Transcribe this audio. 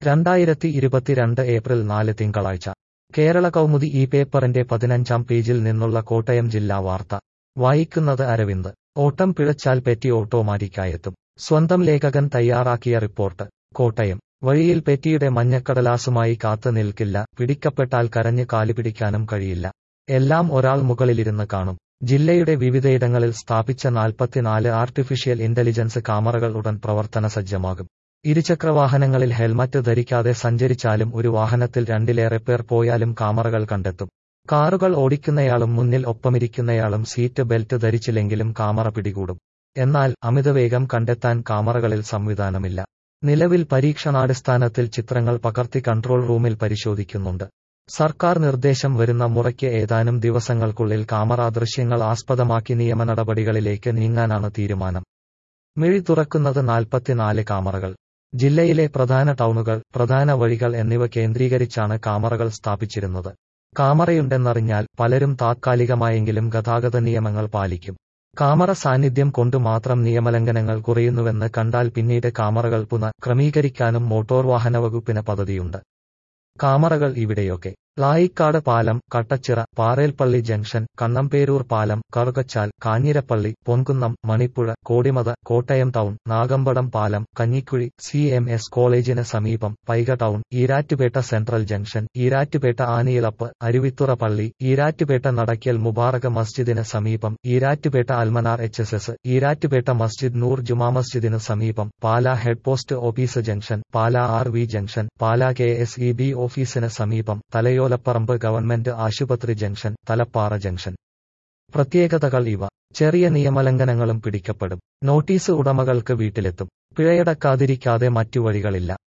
രണ്ടായിരത്തി ഇരുപത്തിരണ്ട് ഏപ്രിൽ നാല് തിങ്കളാഴ്ച കേരള കൗമുദി ഈ പേപ്പറിന്റെ പതിനഞ്ചാം പേജിൽ നിന്നുള്ള കോട്ടയം ജില്ലാ വാർത്ത വായിക്കുന്നത് അരവിന്ദ് ഓട്ടം പിഴച്ചാൽ പെറ്റി ഓട്ടോമാറ്റിക്കായെത്തും സ്വന്തം ലേഖകൻ തയ്യാറാക്കിയ റിപ്പോർട്ട് കോട്ടയം വഴിയിൽ പെറ്റിയുടെ മഞ്ഞക്കടലാസുമായി കാത്തു നിൽക്കില്ല പിടിക്കപ്പെട്ടാൽ കരഞ്ഞ് കാലുപിടിക്കാനും കഴിയില്ല എല്ലാം ഒരാൾ മുകളിലിരുന്ന് കാണും ജില്ലയുടെ വിവിധയിടങ്ങളിൽ സ്ഥാപിച്ച നാൽപ്പത്തിനാല് ആർട്ടിഫിഷ്യൽ ഇന്റലിജൻസ് ക്യാമറകൾ ഉടൻ പ്രവർത്തന സജ്ജമാകും ഇരുചക്രവാഹനങ്ങളിൽ ഹെൽമറ്റ് ധരിക്കാതെ സഞ്ചരിച്ചാലും ഒരു വാഹനത്തിൽ രണ്ടിലേറെ പേർ പോയാലും ക്യാമറകൾ കണ്ടെത്തും കാറുകൾ ഓടിക്കുന്നയാളും മുന്നിൽ ഒപ്പമിരിക്കുന്നയാളും സീറ്റ് ബെൽറ്റ് ധരിച്ചില്ലെങ്കിലും ക്യാമറ പിടികൂടും എന്നാൽ അമിതവേഗം കണ്ടെത്താൻ ക്യാമറകളിൽ സംവിധാനമില്ല നിലവിൽ പരീക്ഷണാടിസ്ഥാനത്തിൽ ചിത്രങ്ങൾ പകർത്തി കൺട്രോൾ റൂമിൽ പരിശോധിക്കുന്നുണ്ട് സർക്കാർ നിർദ്ദേശം വരുന്ന മുറയ്ക്ക് ഏതാനും ദിവസങ്ങൾക്കുള്ളിൽ ക്യാമറ ദൃശ്യങ്ങൾ ആസ്പദമാക്കി നിയമ നടപടികളിലേക്ക് നീങ്ങാനാണ് തീരുമാനം മിഴി തുറക്കുന്നത് നാൽപ്പത്തിനാല് ക്യാമറകൾ ജില്ലയിലെ പ്രധാന ടൗണുകൾ പ്രധാന വഴികൾ എന്നിവ കേന്ദ്രീകരിച്ചാണ് ക്യാമറകൾ സ്ഥാപിച്ചിരുന്നത് ക്യാമറയുണ്ടെന്നറിഞ്ഞാൽ പലരും താത്കാലികമായെങ്കിലും ഗതാഗത നിയമങ്ങൾ പാലിക്കും ക്യാമറ സാന്നിധ്യം കൊണ്ടു മാത്രം നിയമലംഘനങ്ങൾ കുറയുന്നുവെന്ന് കണ്ടാൽ പിന്നീട് ക്യാമറകൾ പുനഃ ക്രമീകരിക്കാനും മോട്ടോർ വാഹന വകുപ്പിന് പദ്ധതിയുണ്ട് ക്യാമറകൾ ഇവിടെയൊക്കെ ലായിക്കാട് പാലം കട്ടച്ചിറ പാറേൽപ്പള്ളി ജംഗ്ഷൻ കണ്ണമ്പേരൂർ പാലം കറുകച്ചാൽ കാഞ്ഞിരപ്പള്ളി പൊൻകുന്നം മണിപ്പുഴ കോടിമത കോട്ടയം ടൗൺ നാഗമ്പടം പാലം കഞ്ഞിക്കുഴി സി എം എസ് കോളേജിന് സമീപം Paika town Erattupetta central junction Erattupetta Aniyilappu Aruvithura പള്ളി ഈരാറ്റുപേട്ട നടക്കൽ മുബാറക മസ്ജിദിന് സമീപം Erattupetta Almanar H S S Erattupetta Masjid Noor Juma മസ്ജിദിന് സമീപം Pala head post office junction Pala R V junction Pala K S E B ഓഫീസിന് സമീപം തലയോ ഓലപ്പറമ്പ് ഗവൺമെന്റ് ആശുപത്രി ജംഗ്ഷൻ തലപ്പാറ ജംഗ്ഷൻ പ്രത്യേകതകൾ ഇവ ചെറിയ നിയമലംഘനങ്ങളും പിടിക്കപ്പെടും നോട്ടീസ് ഉടമകൾക്ക് വീട്ടിലെത്തും പിഴയടക്കാതിരിക്കാതെ മറ്റു വഴികളില്ല